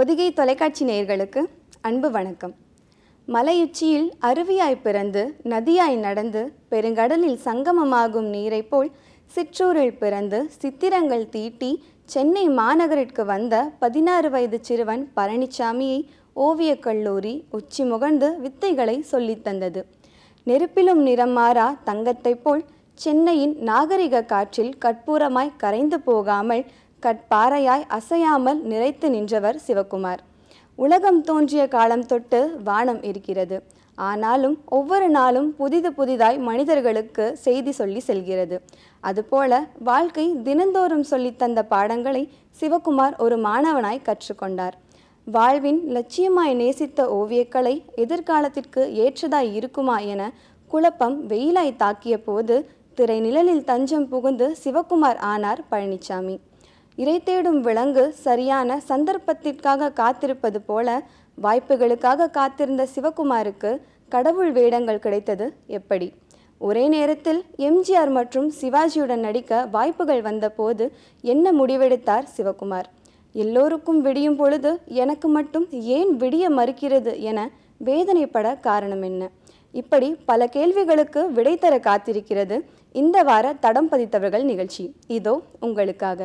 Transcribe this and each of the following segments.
பொதிகை தொலைக்காட்சி நேயர்களுக்கு அன்பு வணக்கம் மலையுச்சியில் அருவியாய் பிறந்து நதியாய் நடந்து பெருங்கடலில் சங்கமமாகும் நீரைப் போல் சிற்றூரில் பிறந்து சித்திரங்கள் தீட்டி சென்னை மாநகரிற்கு வந்த பதினாறு வயது சிறுவன் பழனிசாமியை ஓவியக் கல்லூரி உச்சி முகர்ந்து வித்தைகளை சொல்லித் தந்தது நெருப்பிலும் நிறம் மாறா தங்கத்தைப் போல் சென்னையின் நாகரிக காற்றில் கற்பூரமாய் கரைந்து போகாமல் கட்பாறையாய் அசையாமல் நிலைத்து நின்றவர் சிவகுமார் உலகம் தோன்றிய காலம் தொட்டு வானம் இருக்கிறது ஆனாலும் ஒவ்வொரு நாளும் புதிது புதிதாய் மனிதர்களுக்கு செய்தி சொல்லி செல்கிறது அதுபோல வாழ்க்கை தினந்தோறும் சொல்லித் தந்த பாடங்களை சிவகுமார் ஒரு மாணவனாய் கற்றுக்கொண்டார் வாழ்வின் லட்சியமாய் நேசித்த ஓவியக்கலை எதிர்காலத்திற்கு ஏற்றதாய் இருக்குமா என குழப்பம் வெயிலாய் தாக்கிய போது திரை நிழலில் தஞ்சம் புகுந்து சிவகுமார் ஆனார் பழனிசாமி இறை தேடும் விலங்கு சரியான சந்தர்ப்பத்திற்காக காத்திருப்பது போல வாய்ப்புகளுக்காக காத்திருந்த சிவகுமாருக்கு கடவுள் வேடங்கள் கிடைத்தது எப்படி ஒரே நேரத்தில் எம்ஜிஆர் மற்றும் சிவாஜியுடன் நடிக்க வாய்ப்புகள் வந்தபோது என்ன முடிவெடுத்தார் சிவகுமார் எல்லோருக்கும் விடியும் பொழுது எனக்கு மட்டும் ஏன் விடிய மறுக்கிறது என வேதனைப்பட காரணம் என்ன இப்படி பல கேள்விகளுக்கு விடை தர காத்திருக்கிறது இந்த வார தடம் பதித்தவர்கள் நிகழ்ச்சி இதோ உங்களுக்காக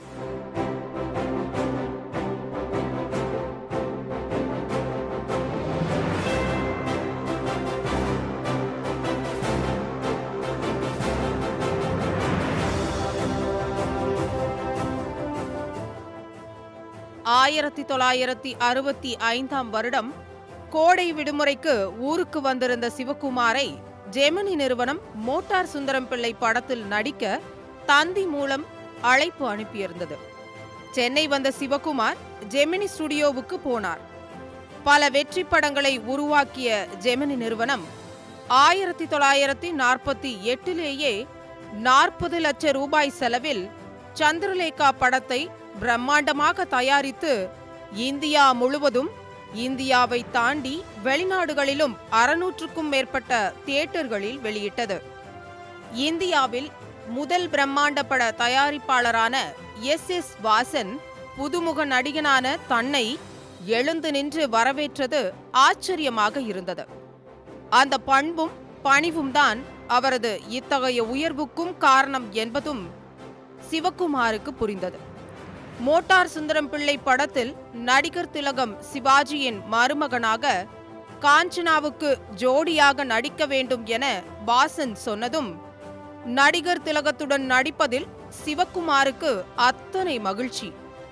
ஆயிரத்தி தொள்ளாயிரத்தி அறுபத்தி ஐந்தாம் வருடம் கோடை விடுமுறைக்கு ஊருக்கு வந்திருந்த சிவகுமாரை ஜெமினி நிறுவனம் மோட்டார் சுந்தரம் பிள்ளை படத்தில் நடிக்க தந்தி மூலம் அழைப்பு அனுப்பியிருந்தது சென்னை வந்த சிவகுமார் ஜெமினி ஸ்டுடியோவுக்கு போனார் பல வெற்றி படங்களை உருவாக்கிய ஜெமினி நிறுவனம் ஆயிரத்தி தொள்ளாயிரத்தி நாற்பத்தி எட்டிலேயே நாற்பது லட்சம் ரூபாய் செலவில் சந்திரலேகா படத்தை பிரம்மாண்டமாக தயாரித்து இந்தியா முழுவதும் இந்தியாவை தாண்டி வெளிநாடுகளிலும் அறுநூற்றுக்கும் மேற்பட்ட தியேட்டர்களில் வெளியிட்டது இந்தியாவில் முதல் பிரம்மாண்ட பட தயாரிப்பாளரான எஸ் எஸ் வாசன் புதுமுக நடிகனான தன்னை எழுந்து நின்று வரவேற்றது ஆச்சரியமாக இருந்தது அந்த பண்பும் பணிவும் தான் அவரது இத்தகைய உயர்வுக்கும் காரணம் என்பதும் சிவகுமாருக்கு புரிந்தது மோட்டார் சுந்தரம் பிள்ளை படத்தில் நடிகர் திலகம் சிவாஜியின் மருமகனாக காஞ்சனாவுக்கு ஜோடியாக நடிக்க வேண்டும் என வாசன் சொன்னதும் நடிகர் திலகத்துடன் நடிப்பதில் சிவகுமாருக்கு அத்தனை மகிழ்ச்சி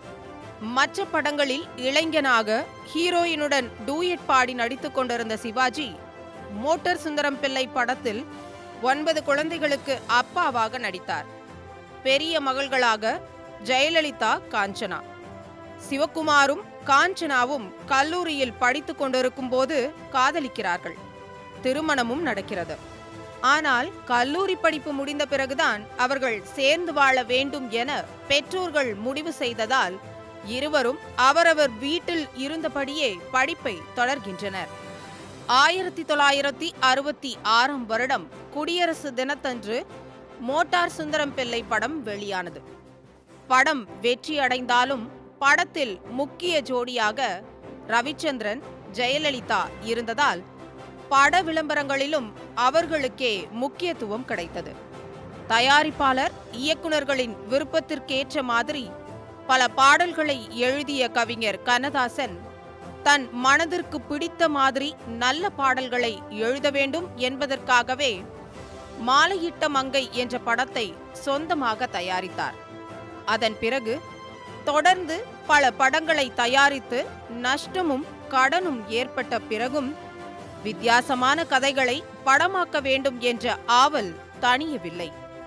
மற்ற படங்களில் இளைஞனாக ஹீரோயினுடன் டூயட் பாடி நடித்துக் கொண்டிருந்த சிவாஜி மோட்டார் சுந்தரம் பிள்ளை படத்தில் ஒன்பது குழந்தைகளுக்கு அப்பாவாக நடித்தார் பெரிய மகள்களாக ஜெயலலிதா காஞ்சனா சிவகுமாரும் காஞ்சனாவும் கல்லூரியில் படித்துக் கொண்டிருக்கும் போது காதலிக்கிறார்கள் திருமணமும் நடக்கிறது ஆனால் கல்லூரி படிப்பு முடிந்த பிறகுதான் அவர்கள் சேர்ந்து வாழ வேண்டும் என பெற்றோர்கள் முடிவு செய்ததால் இருவரும் அவரவர் வீட்டில் இருந்தபடியே படிப்பை தொடர்கின்றனர் ஆயிரத்தி தொள்ளாயிரத்தி அறுபத்தி ஆறாம் வருடம் குடியரசு தினத்தன்று மோட்டார் சுந்தரம் பிள்ளை படம் வெளியானது படம் வெற்றி அடைந்தாலும் படத்தில் முக்கிய ஜோடியாக ரவிச்சந்திரன் ஜெயலலிதா இருந்ததால் பட விளம்பரங்களிலும் அவர்களுக்கே முக்கியத்துவம் கிடைத்தது தயாரிப்பாளர் இயக்குனர்களின் விருப்பத்திற்கேற்ற மாதிரி பல பாடல்களை எழுதிய கவிஞர் கண்ணதாசன் தன் மனதிற்கு பிடித்த மாதிரி நல்ல பாடல்களை எழுத வேண்டும் என்பதற்காகவே மாலையிட்ட மங்கை என்ற படத்தை சொந்தமாக தயாரித்தார் அதன் பிறகு தொடர்ந்து பல படங்களை தயாரித்து நஷ்டமும் கடனும் ஏற்பட்ட பிறகும் வித்தியாசமான கதைகளை படமாக்க வேண்டும் என்ற ஆவல் தணியவில்லை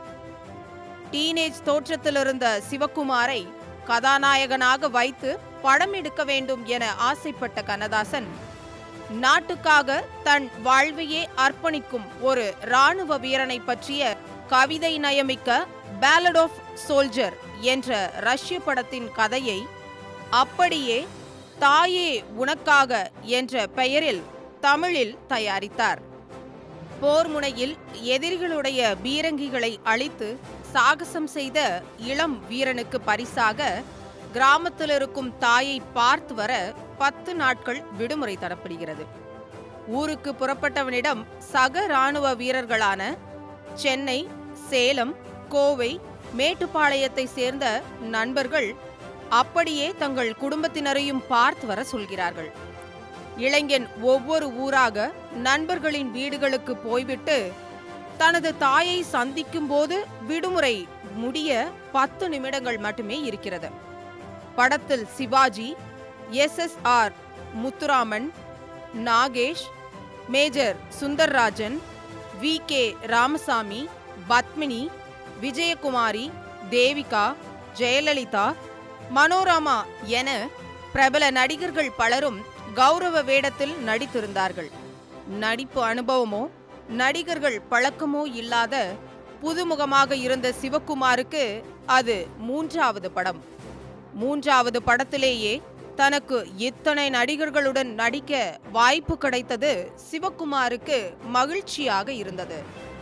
டீனேஜ் தோற்றத்திலிருந்த சிவகுமாரை கதாநாயகனாக வைத்து படம் எடுக்க வேண்டும் என ஆசைப்பட்ட கண்ணதாசன் நாட்டுக்காக தன் வாழ்வையே அர்ப்பணிக்கும் ஒரு இராணுவ வீரனை பற்றிய கவிதை நயமிக்க பேலட் ஆஃப் சோல்ஜர் என்ற ரஷ்ய படத்தின் கதையை அப்படியே தாயே உனக்காக என்ற பெயரில் தமிழில் தயாரித்தார் போர் முனையில் எதிரிகளுடைய பீரங்கிகளை அழித்து சாகசம் செய்த இளம் வீரனுக்கு பரிசாக கிராமத்தில் இருக்கும் தாயை பார்த்து வர பத்து நாட்கள் விடுமுறை தரப்படுகிறது ஊருக்கு புறப்பட்டவனிடம் சக ராணுவ வீரர்களான சென்னை சேலம் கோவை மேட்டுப்பாளையத்தை சேர்ந்த நண்பர்கள் அப்படியே தங்கள் குடும்பத்தினரையும் பார்த்து வர சொல்கிறார்கள் இளைஞன் ஒவ்வொரு ஊராக நண்பர்களின் வீடுகளுக்கு போய்விட்டு தனது தாயை சந்திக்கும் போது விடுமுறை முடிய பத்து நிமிடங்கள் மட்டுமே இருக்கிறது படத்தில் Sivaji S S R Muthuraman Nagesh Major Sundarrajan V K Ramasamy Padmini Vijayakumari Devika Jayalalithaa Manorama என பிரபல நடிகர்கள் பலரும் கௌரவ வேடத்தில் நடித்திருந்தார்கள் நடிப்பு அனுபவமோ நடிகர்கள் பழக்கமோ இல்லாத புதுமுகமாக இருந்த சிவகுமாருக்கு அது மூன்றாவது படம் மூன்றாவது படத்திலேயே தனக்கு இத்தனை நடிகர்களுடன் நடிக்க வாய்ப்பு கிடைத்தது சிவகுமாருக்கு மகிழ்ச்சியாக இருந்தது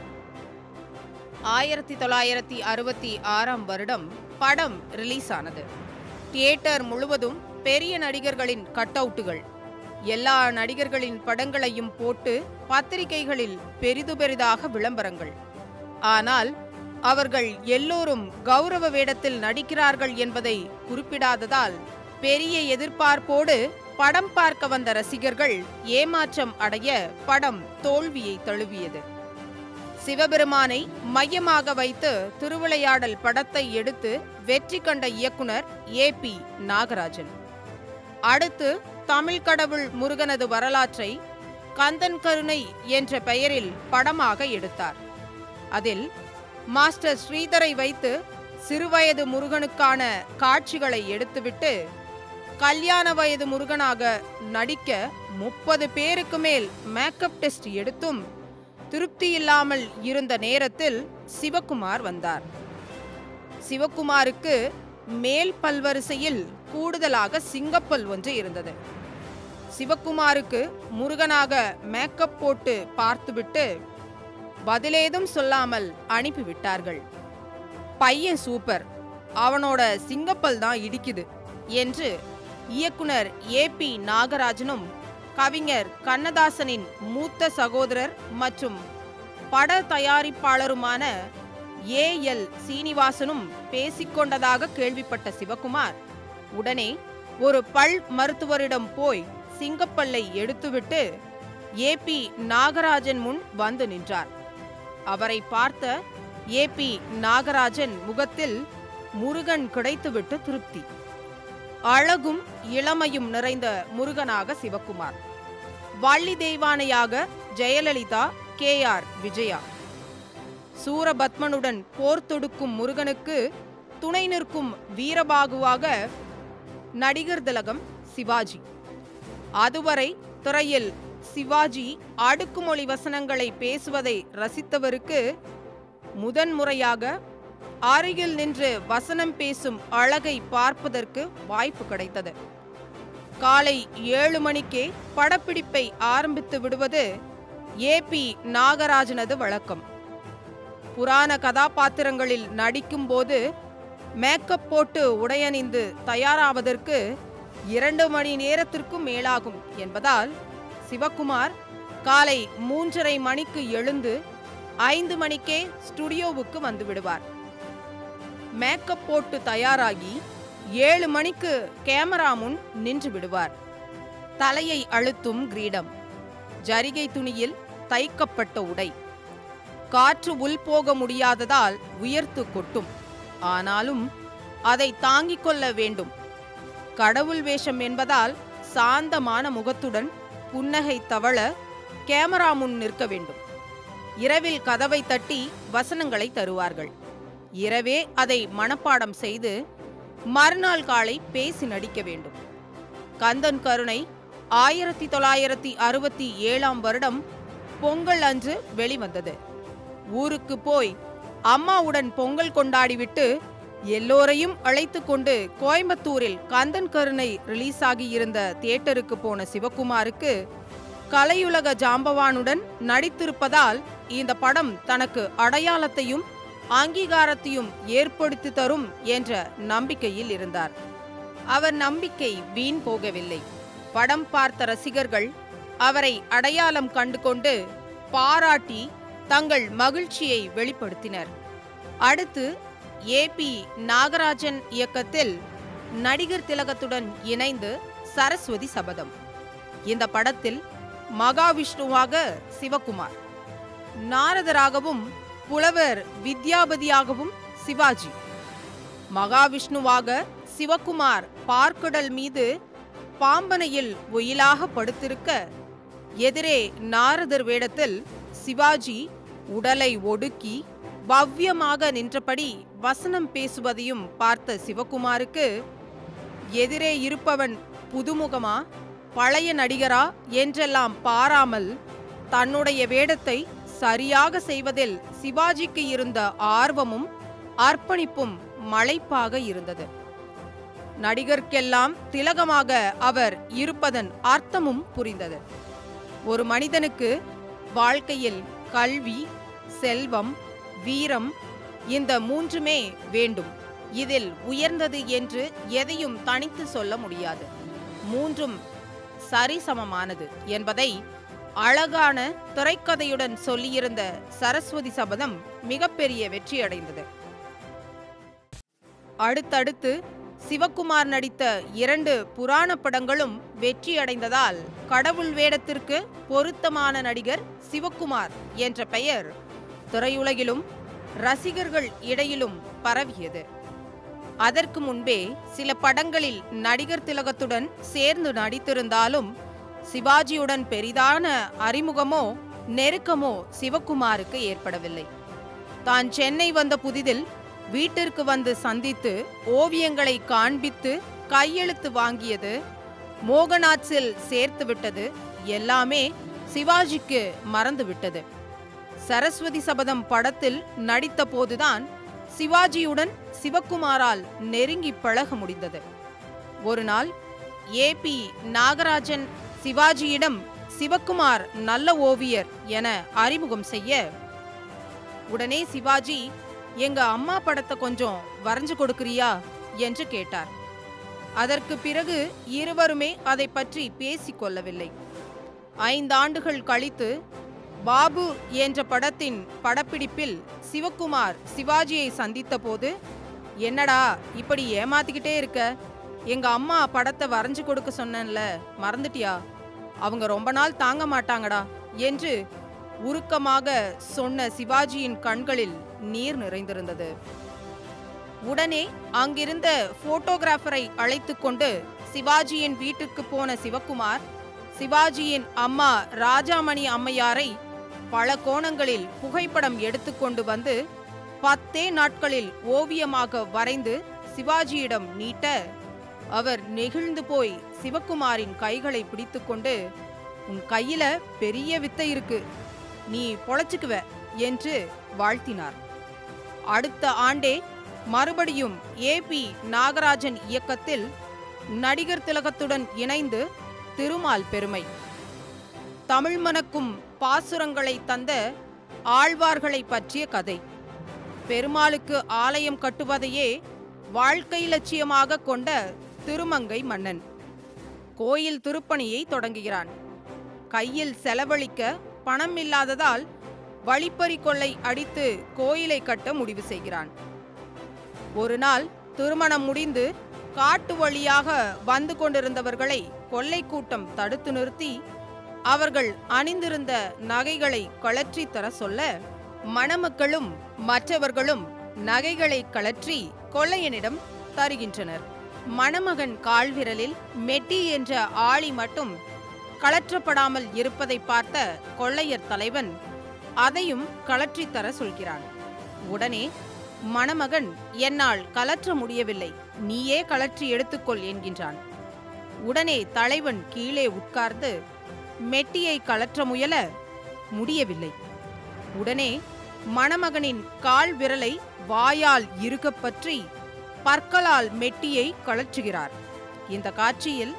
ஆயிரத்தி தொள்ளாயிரத்தி அறுபத்தி ஆறாம் வருடம் படம் ரிலீஸ் ஆனது தியேட்டர் முழுவதும் பெரிய நடிகர்களின் கட்டவுட்டுகள் எல்லா நடிகர்களின் படங்களையும் போட்டு பத்திரிகைகளில் பெரிது பெரிதாக விளம்பரங்கள் ஆனால் அவர்கள் எல்லோரும் கௌரவ வேடத்தில் நடிக்கிறார்கள் என்பதை குறிப்பிடாததால் பெரிய எதிர்பார்ப்போடு படம் பார்க்க வந்த ரசிகர்கள் ஏமாற்றம் அடைய படம் தோல்வியை தழுவியது சிவபெருமானை மையமாக வைத்து திருவிளையாடல் படத்தை எடுத்து வெற்றி கண்ட இயக்குனர் ஏ பி நாகராஜன் அடுத்து தமிழ் கடவுள் முருகனது வரலாற்றை கந்தன் கருணை என்ற பெயரில் படமாக எடுத்தார் அதில் மாஸ்டர் ஸ்ரீதரை வைத்து சிறுவயது முருகனுக்கான காட்சிகளை எடுத்துவிட்டு கல்யாண வயது முருகனாக நடிக்க முப்பது பேருக்கு மேல் மேக்கப் டெஸ்ட் எடுத்தும் திருப்தி இல்லாமல் இருந்த நேரத்தில் சிவகுமார் வந்தார் சிவகுமாருக்கு மேல் பல்வரிசையில் கூடுதலாக சிங்கப்பல் ஒன்று இருந்தது சிவகுமாருக்கு முருகனாக மேக்கப் போட்டு பார்த்துவிட்டு பதிலேதும் சொல்லாமல் அனுப்பிவிட்டார்கள் பையன் சூப்பர் அவனோட சிங்கப்பல் தான் இடிக்குது என்று இயக்குனர் ஏ பி நாகராஜனும் கவிஞர் கண்ணதாசனின் மூத்த சகோதரர் மற்றும் பட தயாரிப்பாளருமான ஏ எல் சீனிவாசனும் பேசிக்கொண்டதாக கேள்விப்பட்ட சிவகுமார் உடனே ஒரு பல் மருத்துவரிடம் போய் சிங்கப்பல்லை எடுத்துவிட்டு ஏ பி நாகராஜன் முன் வந்து நின்றார் அவரை பார்த்த ஏ பி நாகராஜன் முகத்தில் முருகன் கிடைத்துவிட்டு திருப்தி அழகும் இளமையும் நிறைந்த முருகனாக சிவகுமார் வள்ளி தெய்வானையாக ஜெயலலிதா கே ஆர் விஜயா சூரபத்மனுடன் போர் தொடுக்கும் முருகனுக்கு துணை நிற்கும் வீரபாகுவாக நடிகர் திலகம் சிவாஜி அதுவரை திரையில் சிவாஜி அடுக்குமொழி வசனங்களை பேசுவதை ரசித்தவருக்கு முதன்முறையாக அருகில் நின்று வசனம் பேசும் அழகை பார்ப்பதற்கு வாய்ப்பு கிடைத்தது காலை ஏழு மணிக்கே படப்பிடிப்பை ஆரம்பித்து விடுவது ஏ பி நாகராஜனது வழக்கம் புராண கதாபாத்திரங்களில் நடிக்கும்போது மேக்கப் போட்டு உடையணிந்து தயாராவதற்கு இரண்டு மணி நேரத்திற்கும் மேலாகும் என்பதால் சிவகுமார் காலை மூன்றரை மணிக்கு எழுந்து ஐந்து மணிக்கே ஸ்டுடியோவுக்கு வந்து விடுவார் மேக்கப் போட்டு தயாராகி ஏழு மணிக்கு கேமரா முன் நின்று விடுவார் தலையை அழுத்தும் கிரீடம் ஜரிகை துணியில் தைக்கப்பட்ட உடை காற்று உள்போக முடியாததால் உயர்த்து கொட்டும் ஆனாலும் அதை தாங்கிக் கொள்ள வேண்டும் கடவுள் வேஷம் என்பதால் சாந்தமான முகத்துடன் புன்னகை தவழ கேமரா முன் நிற்க வேண்டும் இரவில் கதவை தட்டி வசனங்களை தருவார்கள் இரவே அதை மனப்பாடம் செய்து மறுநாள் காலை பேசி நடிக்க வேண்டும் கந்தன் கருணை ஆயிரத்தி தொள்ளாயிரத்தி அறுபத்தி ஏழாம் வருடம் பொங்கல் அன்று வெளிவந்தது ஊருக்கு போய் அம்மாவுடன் பொங்கல் கொண்டாடிவிட்டு எல்லோரையும் அழைத்து கொண்டு கோயம்புத்தூரில் கந்தன் கருணை ரிலீஸ் ஆகியிருந்த தியேட்டருக்கு போன சிவகுமாருக்கு கலையுலக ஜாம்பவானுடன் நடித்திருப்பதால் இந்த படம் தனக்கு அடையாளத்தையும் அங்கீகாரத்தையும் ஏற்படுத்தி தரும் என்ற நம்பிக்கையில் இருந்தார் அவர் நம்பிக்கை வீண் போகவில்லை படம் பார்த்த ரசிகர்கள் அவரை அடையாளம் கண்டுகொண்டு பாராட்டி தங்கள் மகிழ்ச்சியை வெளிப்படுத்தினர் அடுத்து ஏபி நாகராஜன் இயக்கத்தில் நடிகர் திலகத்துடன் இணைந்து சரஸ்வதி சபதம் இந்த படத்தில் மகாவிஷ்ணுவாக சிவகுமார் நாரதராகவும் புலவர் வித்யாபதியாகவும் சிவாஜி மகாவிஷ்ணுவாக சிவகுமார் பார்க்கடல் மீது பாம்பனையில் ஒயிலாக படுத்திருக்க எதிரே நாரதர் வேடத்தில் சிவாஜி உடலை ஒடுக்கி பவ்யமாக நின்றபடி வசனம் பேசுவதையும் பார்த்த சிவகுமாருக்கு எதிரே இருப்பவன் புதுமுகமா பழைய நடிகரா என்றெல்லாம் பாராமல் தன்னுடைய வேடத்தை சரியாக செய்வதில் சிவாஜிக்கு இருந்த ஆர்வமும் அர்ப்பணிப்பும் மலைப்பாக இருந்தது நடிகர்க்கெல்லாம் திலகமாக அவர் இருப்பதன் அர்த்தமும் புரிந்தது ஒரு மனிதனுக்கு வாழ்க்கையில் கல்வி செல்வம் வீரம் இந்த மூன்றுமே வேண்டும் இதில் உயர்ந்தது என்று எதையும் தனித்து சொல்ல முடியாது மூன்றும் சரிசமமானது என்பதை அழகான திரைக்கதையுடன் சொல்லியிருந்த சரஸ்வதி சபதம் மிகப்பெரிய வெற்றியடைந்தது அடுத்தடுத்து சிவகுமார் நடித்த இரண்டு புராண படங்களும் வெற்றியடைந்ததால் கடவுள் வேடத்திற்கு பொருத்தமான நடிகர் சிவகுமார் என்ற பெயர் திரையுலகிலும் ரசிகர்கள் இடையிலும் பரவியது அதற்கு முன்பே சில படங்களில் நடிகர் திலகத்துடன் சேர்ந்து நடித்திருந்தாலும் சிவாஜியுடன் பெரிதான அறிமுகமோ நெருக்கமோ சிவகுமாருக்கு ஏற்படவில்லை தான் சென்னை வந்த புதிதில் வீட்டிற்கு வந்து சந்தித்து ஓவியங்களை காண்பித்து கையெழுத்து வாங்கியது மோகனாட்சில் சேர்த்து விட்டது எல்லாமே சிவாஜிக்கு மறந்துவிட்டது சரஸ்வதி சபதம் படத்தில் நடித்த போதுதான் சிவாஜியுடன் சிவகுமாரால் நெருங்கி பழக முடிந்தது ஒரு நாள் ஏபி நாகராஜன் சிவாஜியிடம் சிவகுமார் நல்ல ஓவியர் என அறிமுகம் செய்ய உடனே சிவாஜி எங்க அம்மா படத்தை கொஞ்சம் வரைஞ்சு கொடுக்கறியா என்று கேட்டார் அதற்கு பிறகு இருவருமே அதை பற்றி பேசிக் கொள்ளவில்லை ஐந்தாண்டுகள் கழித்து பாபு என்ற படத்தின் படப்பிடிப்பில் சிவகுமார் சிவாஜியை சந்தித்தபோது என்னடா இப்படி ஏமாத்திக்கிட்டே இருக்க எங்க அம்மா படத்தை வரைஞ்சு கொடுக்க சொன்னேன்ல மறந்துட்டியா அவங்க ரொம்ப நாள் தாங்க மாட்டாங்கடா என்று உருக்கமாக சொன்ன சிவாஜியின் கண்களில் நீர் நிறைந்திருந்தது உடனே அங்கிருந்த போட்டோகிராஃபரை அழைத்து கொண்டு சிவாஜியின் வீட்டுக்கு போன சிவகுமார் சிவாஜியின் அம்மா ராஜாமணி அம்மையாரை பல கோணங்களில் புகைப்படம் எடுத்துக்கொண்டு வந்து பத்தே நாட்களில் ஓவியமாக வரைந்து சிவாஜியிடம் நீட்ட அவர் நெகிழ்ந்து போய் சிவகுமாரின் கைகளை பிடித்துக்கொண்டு உன் கையில பெரிய வித்தை இருக்கு நீ பொழைச்சுக்குவ என்று வாழ்த்தினார் அடுத்த ஆண்டே மறுபடியும் ஏபி நாகராஜன் இயக்கத்தில் நடிகர் திலகத்துடன் இணைந்து திருமால் பெருமை தமிழ் மணக்கும் பாசுரங்களை தந்த ஆழ்வார்களை பற்றிய கதை பெருமாளுக்கு ஆலயம் கட்டுவதையே வாழ்க்கை லட்சியமாக கொண்ட திருமங்கை மன்னன் கோயில் திருப்பணியை தொடங்குகிறான் கையில் செலவழிக்க பணம் இல்லாததால் வழிப்பறி கொள்ளை அடித்து கோயிலை கட்ட முடிவு செய்கிறான் ஒரு நாள் திருமணம் முடிந்து காட்டு வழியாக வந்து கொண்டிருந்தவர்களை கொள்ளை கூட்டம் தடுத்து நிறுத்தி அவர்கள் அணிந்திருந்த நகைகளை கழற்றி தர சொல்ல மணமக்களும் மற்றவர்களும் நகைகளை கழற்றி கொள்ளையனிடம் தருகின்றனர் மணமகன் கால்விரலில் மெட்டி என்ற ஆளி மட்டும் கழற்றப்படாமல் இருப்பதை பார்த்த கொள்ளையர் தலைவன் அதையும் கழற்றித் தர சொல்கிறான் உடனே மணமகன் என்னால் கலற்ற முடியவில்லை நீயே கலற்றி எடுத்துக்கொள் என்கின்றான் உடனே தலைவன் கீழே உட்கார்ந்து மெட்டியை கலற்ற முயல முடியவில்லை உடனே மணமகனின் கால் விரலை வாயால் இறுகப் பற்றி பற்களால் மெட்டியை கழற்றுகிறார் இந்த காட்சியில்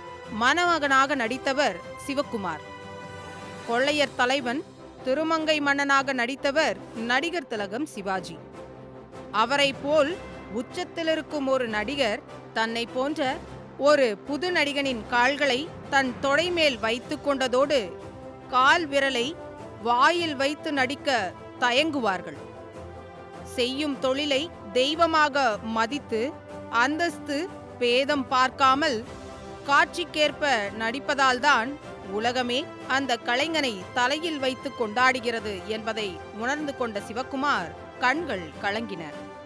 மணமகனாக நடித்தவர் சிவக்குமார் கொள்ளையர் தலைவன் திருமங்கை மன்னனாக நடித்தவர் நடிகர் திலகம் சிவாஜி அவரை போல் உச்சத்தில் இருக்கும் ஒரு நடிகர் தன்னை போன்ற ஒரு புது நடிகனின் கால்களை தன் தொடை மேல் வைத்து கொண்டதோடு கால் விரலை வாயில் வைத்து நடிக்க தயங்குவார்கள் செய்யும் தொழிலை தெய்வமாக மதித்து அந்தஸ்து பேதம் பார்க்காமல் காட்சிக்கேற்ப நடிப்பதால்தான் உலகமே அந்த கலைஞனை தலையில் வைத்து கொண்டாடுகிறது என்பதை உணர்ந்து கொண்ட சிவகுமார் கண்கள் கலங்கின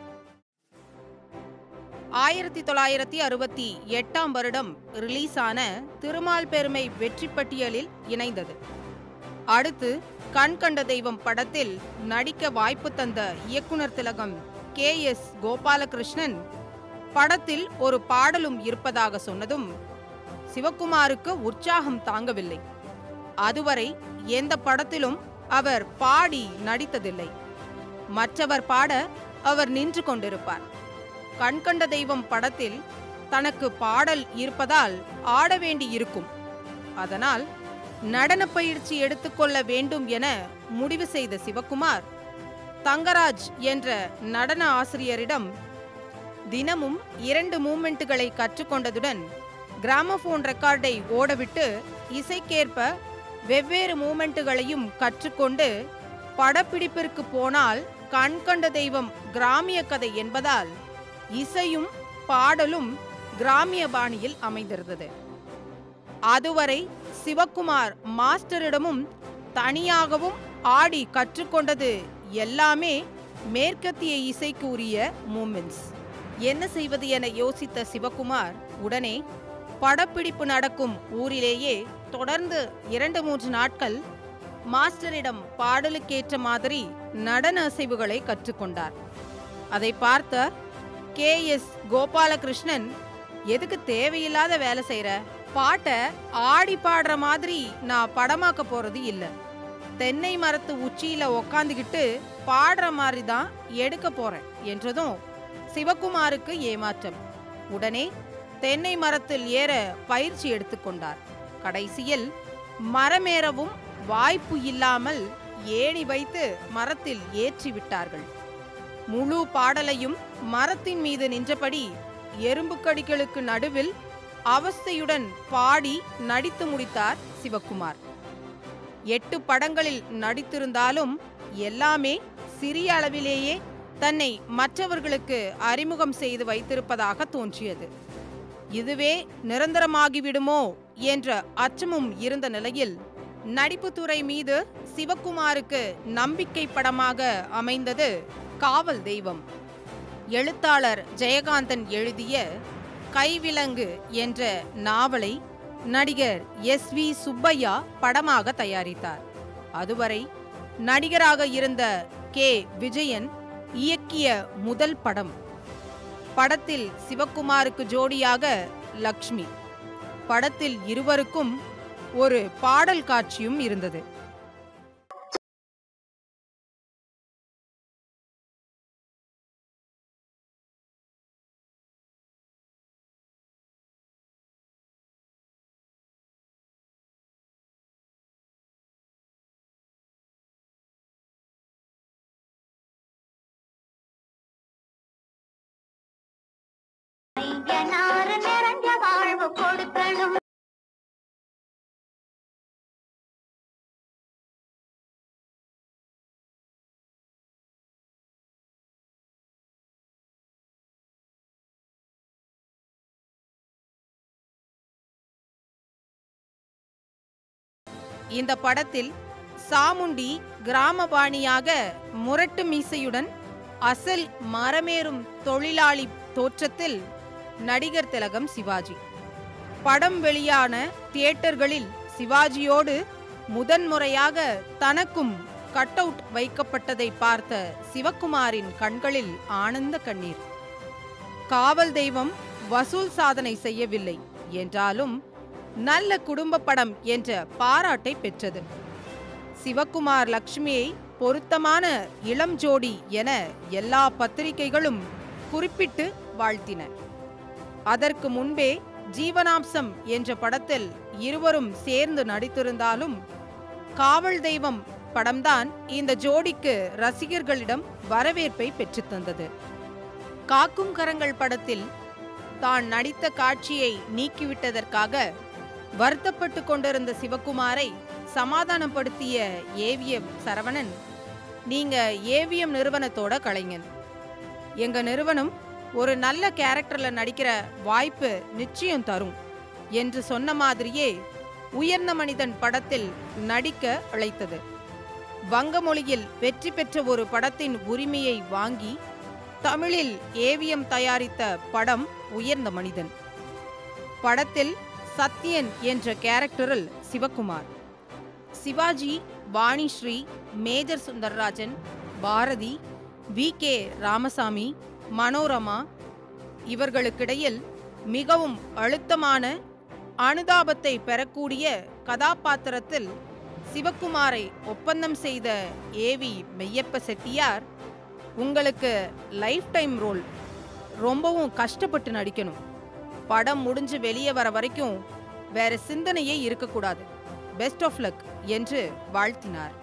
ஆயிரத்தி தொள்ளாயிரத்தி அறுபத்தி எட்டாம் வருடம் ரிலீஸ் ஆன திருமால் பெருமை வெற்றி பட்டியலில் இணைந்தது அடுத்து கண் கண்ட தெய்வம் படத்தில் நடிக்க வாய்ப்பு தந்த இயக்குனர் திலகம் கே எஸ் கோபாலகிருஷ்ணன் படத்தில் ஒரு பாடலும் இருப்பதாக சொன்னதும் சிவகுமாருக்கு உற்சாகம் தாங்கவில்லை அதுவரை எந்த படத்திலும் அவர் பாடி நடித்ததில்லை மற்றவர் பாட அவர் நின்று கொண்டிருப்பார் கண்கண்ட தெய்வம் படத்தில் தனக்கு பாடல் இருப்பதால் ஆட வேண்டி இருக்கும் அதனால் நடன பயிற்சி எடுத்துக்கொள்ள வேண்டும் என முடிவு செய்த சிவகுமார் தங்கராஜ் என்ற நடன ஆசிரியரிடம் தினமும் இரண்டு மூமெண்ட்டுகளை கற்றுக்கொண்டதுடன் கிராமபோன் ரெக்கார்டை ஓடவிட்டு இசைக்கேற்ப வெவ்வேறு மூமெண்ட்டுகளையும் கற்றுக்கொண்டு படப்பிடிப்பிற்கு போனால் கண்கண்ட தெய்வம் கிராமிய கதை என்பதால் இசையும் பாடலும் கிராமிய பாணியில் அமைந்திருந்தது அதுவரை சிவகுமார் மாஸ்டரிடமும் தனியாகவும் ஆடி கற்றுக்கொண்டது எல்லாமே மேற்கத்திய இசைக்கு உரிய மூமெண்ட்ஸ் என்ன செய்வது என யோசித்த சிவகுமார் உடனே படப்பிடிப்பு நடக்கும் ஊரிலேயே தொடர்ந்து இரண்டு மூன்று நாட்கள் மாஸ்டரிடம் பாடலுக்கேற்ற மாதிரி நடன அசைவுகளை கற்றுக்கொண்டார் அதை பார்த்த கே எஸ் கோபாலகிருஷ்ணன் எதுக்கு தேவையில்லாத வேலை செய்யற பாட்டை ஆடி பாடுற மாதிரி நான் படமாக்க போறது இல்ல தென்னை மரத்து உச்சியில உக்காந்துக்கிட்டு பாடுற மாதிரி தான் எடுக்க போறேன் என்றதும் சிவகுமாருக்கு ஏமாற்றம் உடனே தென்னை மரத்தில் ஏற பயிற்சி எடுத்துக்கொண்டார் கடைசியில் மரமேறவும் வாய்ப்பு இல்லாமல் ஏணி வைத்து மரத்தில் ஏற்றி விட்டார்கள் முழு பாடலையும் மரத்தின் மீது நின்றபடி எறும்புக்கடிகளுக்கு நடுவில் அவஸ்தையுடன் பாடி நடித்து முடித்தார் சிவகுமார் எட்டு படங்களில் நடித்திருந்தாலும் எல்லாமே சிறிய அளவிலேயே தன்னை மற்றவர்களுக்கு அறிமுகம் செய்து வைத்திருப்பதாக தோன்றியது இதுவே நிரந்தரமாகிவிடுமோ என்ற அச்சமும் இருந்த நிலையில் நடிப்புத்துறை மீது சிவகுமாருக்கு நம்பிக்கை படமாக அமைந்தது காவல் தெய்வம் எழுத்தாளர் ஜெயகாந்தன் எழுதிய கைவிலங்கு என்ற நாவலை நடிகர் எஸ் வி சுப்பையா படமாக தயாரித்தார் அதுவரை நடிகராக இருந்த கே விஜயன் இயக்கிய முதல் படம் படத்தில் சிவகுமாருக்கு ஜோடியாக லக்ஷ்மி படத்தில் இருவருக்கும் ஒரு பாடல் காட்சியும் இருந்தது ஐயனாறு நிறைஞ்ச வாழ்வு கொடுக்கணும் இந்த படத்தில் சாமுண்டி கிராமபாணியாக முரட்டு மீசையுடன் அசல் மரமேறும் தொழிலாளி தோற்றத்தில் நடிகர் திலகம் சிவாஜி படம் வெளியான தியேட்டர்களில் சிவாஜியோடு முதன்முறையாக தனக்கும் கட் அவுட் வைக்கப்பட்டதை பார்த்த சிவகுமாரின் கண்களில் ஆனந்த கண்ணீர் காவல் தெய்வம் வசூல் சாதனை செய்யவில்லை என்றாலும் நல்ல குடும்ப படம் என்ற பாராட்டை பெற்றது சிவகுமார் லக்ஷ்மியை பொருத்தமான இளம் ஜோடி என எல்லா பத்திரிகைகளும் குறிப்பிட்டு வாழ்த்தின அதற்கு முன்பே ஜீவனாம்சம் என்ற படத்தில் இருவரும் சேர்ந்து நடித்திருந்தாலும் காவல் தெய்வம் படம்தான் இந்த ஜோடிக்கு ரசிகர்களிடம் வரவேற்பை பெற்றுத் தந்தது காக்கும் கரங்கள் படத்தில் தான் நடித்த காட்சியை நீக்கிவிட்டதற்காக வருத்தப்பட்டு கொண்டிருந்த சிவகுமாரை சமாதானப்படுத்திய ஏவிஎம் சரவணன் நீங்க ஏவிஎம் நிறுவனத்தோட கலைஞன் எங்க நிறுவனம் ஒரு நல்ல கேரக்டர்ல நடிக்கிற வாய்ப்பு நிச்சயம் தரும் என்று சொன்ன மாதிரியே உயர்ந்த மனிதன் படத்தில் நடிக்க அழைத்தது வங்க மொழியில் வெற்றி பெற்ற ஒரு படத்தின் உரிமையை வாங்கி தமிழில் ஏவிஎம் தயாரித்த படம் உயர்ந்த மனிதன் படத்தில் சத்யன் என்ற கேரக்டரில் Sivakumar Sivaji Vanisri Major Sundararajan Bharathi V K Ramasamy Manorama இவர்களுக்கிடையில் மிகவும் அழுத்தமான அனுதாபத்தை பெறக்கூடிய கதாபாத்திரத்தில் சிவகுமாரை ஒப்பந்தம் செய்த ஏவி மெய்யப்ப செட்டியார் உங்களுக்கு லைஃப் டைம் ரோல் ரொம்பவும் கஷ்டப்பட்டு நடிக்கணும் படம் முடிஞ்சு வெளியே வர வரைக்கும் வேற சிந்தனையே இருக்கக்கூடாது பெஸ்ட் ஆஃப் லக் என்று வாழ்த்தினார்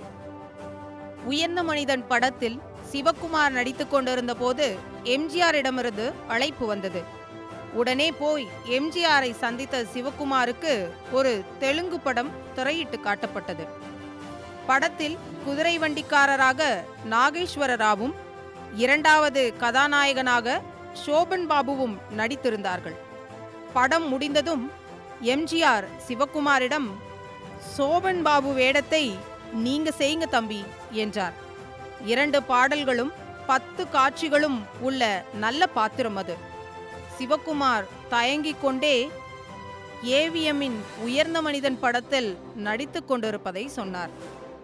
உயர்ந்த மனிதன் படத்தில் சிவகுமார் நடித்துக் கொண்டிருந்த போது எம்ஜிஆரிடமிருந்து அழைப்பு வந்தது உடனே போய் எம்ஜிஆரை சந்தித்த சிவகுமாருக்கு ஒரு தெலுங்கு படம் திரையிட்டு காட்டப்பட்டது படத்தில் குதிரை வண்டிக்காரராக நாகேஸ்வர ராவும் இரண்டாவது கதாநாயகனாக சோபன் பாபுவும் நடித்திருந்தார்கள் படம் முடிந்ததும் எம்ஜிஆர் சிவகுமாரிடம் சோபன் பாபு வேடத்தை நீங்க செய்யுங்க தம்பி என்றார் இரண்டு பாடல்களும் பத்து காட்சிகளும் உள்ள நல்ல பாத்திரம் அது சிவகுமார் தயங்கிக் கொண்டே ஏவிஎம்மின் உயர்ந்த மனிதன் படத்தில் நடித்துக் கொண்டிருப்பதை சொன்னார்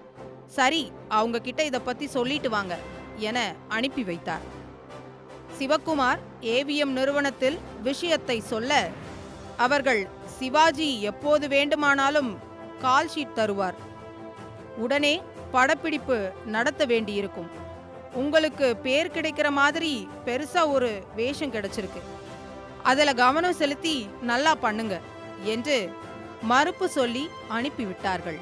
சரி அவங்க கிட்ட இத பத்தி சொல்லிட்டு வாங்க என அனுப்பி வைத்தார் சிவகுமார் ஏவிஎம் நிறுவனத்தில் விஷயத்தை சொல்ல அவர்கள் சிவாஜி எப்போது வேண்டுமானாலும் கால் ஷீட் தருவார் உடனே படப்பிடிப்பு நடத்த வேண்டியிருக்கும் உங்களுக்கு பேர் கிடைக்கிற மாதிரி பெருசா ஒரு வேஷம் கிடைச்சிருக்கு அதுல கவனம் செலுத்தி நல்லா பண்ணுங்க என்று மறுப்பு சொல்லி அனுப்பிவிட்டார்கள்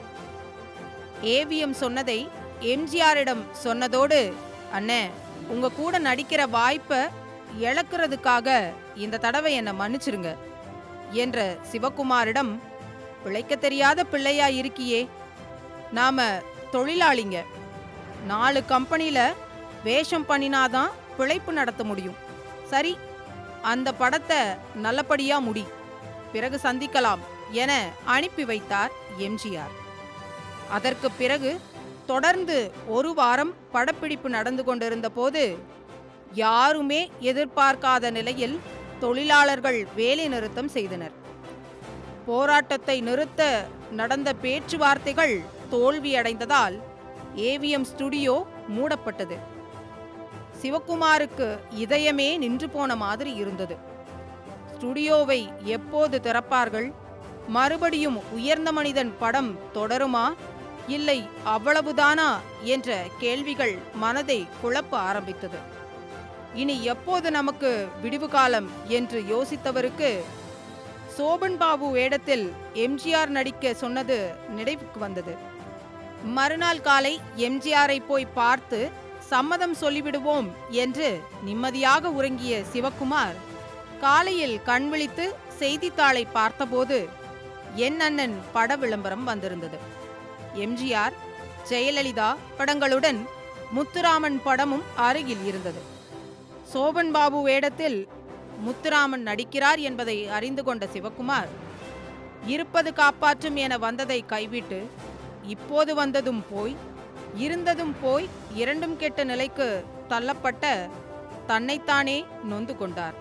ஏவிஎம் சொன்னதை எம்ஜிஆரிடம் சொன்னதோடு அண்ணே உங்க கூட நடிக்கிற வாய்ப்பை இழக்கிறதுக்காக இந்த தடவை என்னை மன்னிச்சிருங்க என்ற சிவகுமாரிடம் பிழைக்க தெரியாத பிள்ளையா இருக்கியே நாம தொழிலாளிங்க நாலு கம்பெனில வேஷம் பண்ணினாதான் பிழைப்பு நடத்த முடியும் சரி அந்த படத்தை நல்லபடியா முடி பிறகு சந்திக்கலாம் என அனுப்பி வைத்தார் எம்ஜிஆர் அதற்கு பிறகு தொடர்ந்து ஒரு வாரம் படப்பிடிப்பு நடந்து கொண்டிருந்த போது யாருமே எதிர்பார்க்காத நிலையில் தொழிலாளர்கள் வேலை நிறுத்தம் செய்தனர் போராட்டத்தை நிறுத்த நடந்த பேச்சுவார்த்தைகள் தோல்வியடைந்ததால் ஏவிஎம் ஸ்டுடியோ மூடப்பட்டது சிவகுமாருக்கு இதயமே நின்று போன மாதிரி இருந்தது ஸ்டுடியோவை எப்போது திறப்பார்கள் மறுபடியும் உயர்ந்த மனிதன் படம் தொடருமா இல்லை அவ்வளவுதானா என்ற கேள்விகள் மனதை குழப்ப ஆரம்பித்தது இனி எப்போது நமக்கு விடிவு காலம் என்று யோசித்தவருக்கு சோபன் பாபு வேடத்தில் எம்ஜிஆர் நடிக்க சொன்னது நினைவுக்கு வந்தது மறுநாள் காலை எம்ஜிஆரை போய் பார்த்து சம்மதம் சொல்லிவிடுவோம் என்று நிம்மதியாக உறங்கிய சிவகுமார் காலையில் கண் விழித்து செய்தித்தாளை பார்த்தபோது என் அண்ணன் பட விளம்பரம் வந்திருந்தது எம்ஜிஆர் ஜெயலலிதா படங்களுடன் முத்துராமன் படமும் அருகில் இருந்தது சோபன் பாபு வேடத்தில் முத்துராமன் நடிக்கிறார் என்பதை அறிந்து கொண்ட சிவகுமார் இருப்பது காப்பாற்றும் என வந்ததை கைவிட்டு இப்போது வந்ததும் போய் இருந்ததும் போய் இரண்டும் கெட்ட நிலைக்கு தள்ளப்பட்ட தன்னைத்தானே நொந்து கொண்டார்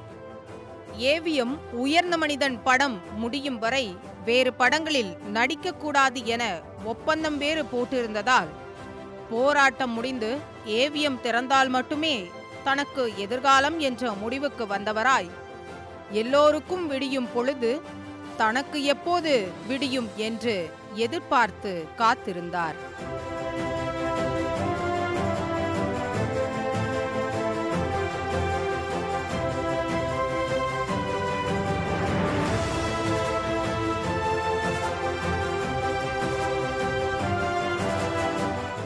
ஏவிஎம் உயர்ந்த மனிதன் படம் முடியும் வரை வேறு படங்களில் நடிக்கக்கூடாது என ஒப்பந்தம் வேறு போட்டிருந்ததால் போராட்டம் முடிந்து ஏவிஎம் திறந்தால் மட்டுமே தனக்கு எதிர்காலம் என்ற முடிவுக்கு வந்தவராய் எல்லோருக்கும் விடியும் பொழுது தனக்கு எப்போது விடியும் என்று எதிர்பார்த்து காத்திருந்தார்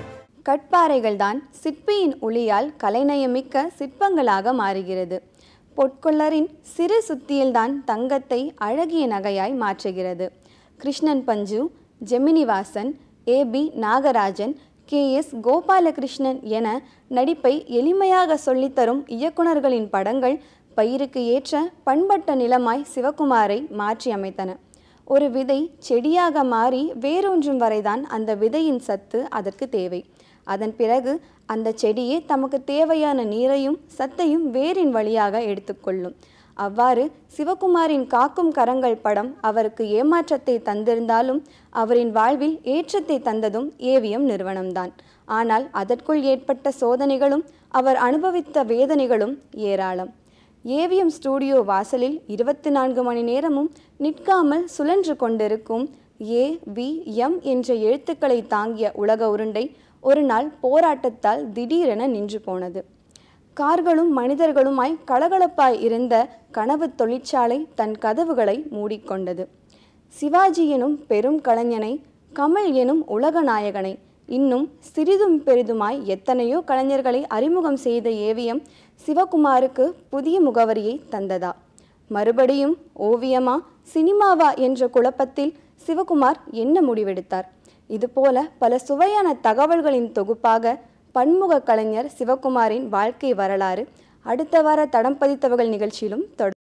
கட்பாறைகள்தான் சிற்பியின் ஒளியால் கலைநயமிக்க சிற்பங்களாக மாறுகிறது பொற்கொள்ளரின் சிறு சுத்தியில்தான் தங்கத்தை அழகிய நகையாய் மாற்றுகிறது Krishnan Panju Geminivasan A P Nagarajan K S Gopalakrishnan என நடிப்பை எளிமையாக சொல்லித்தரும் இயக்குனர்களின் படங்கள் பயிருக்கு ஏற்ற பண்பட்ட நிலமாய் சிவகுமாரை மாற்றி அமைத்தன ஒரு விதை செடியாக மாறி வேரூன்றும் வரைதான் அந்த விதையின் சத்து அதற்கு தேவை அதன் பிறகு அந்த செடியே தமக்கு தேவையான நீரையும் சத்தையும் வேரின் வழியாக எடுத்துக்கொள்ளும் அவ்வாறு சிவகுமாரின் காக்கும் கரங்கள் படம் அவருக்கு ஏமாற்றத்தை தந்திருந்தாலும் அவரின் வாழ்வில் ஏற்றத்தை தந்ததும் ஏவிஎம் நிறுவனம்தான் ஆனால் அதற்குள் ஏற்பட்ட சோதனைகளும் அவர் அனுபவித்த வேதனைகளும் ஏராளம் ஏவிஎம் ஸ்டூடியோ வாசலில் இருபத்தி நான்கு மணி நேரமும் நிற்காமல் சுழன்று கொண்டிருக்கும் ஏ வி எம் என்ற எழுத்துக்களை தாங்கிய உலக உருண்டை ஒரு நாள் போராட்டத்தால் திடீரென நின்று போனது கார்களும் மனிதர்களுமாய் கலகலப்பாய் இருந்த கனவு தொழிற்சாலை தன் கதவுகளை மூடிக்கொண்டது சிவாஜி எனும் பெரும் கலைஞனை கமல் எனும் உலக நாயகனை இன்னும் சிறிதும் பெரிதுமாய் எத்தனையோ கலைஞர்களை அறிமுகம் செய்த ஏவிஎம் சிவகுமாருக்கு புதிய முகவரியை தந்ததா மறுபடியும் ஓவியமா சினிமாவா என்ற குழப்பத்தில் சிவகுமார் என்ன முடிவெடுத்தார் இதுபோல பல சுவையான தகவல்களின் தொகுப்பாக பன்முக கலைஞர் சிவகுமாரின் வாழ்க்கை வரலாறு அடுத்த வார தடம் பதித்தவர்கள் நிகழ்ச்சியிலும் தொடர்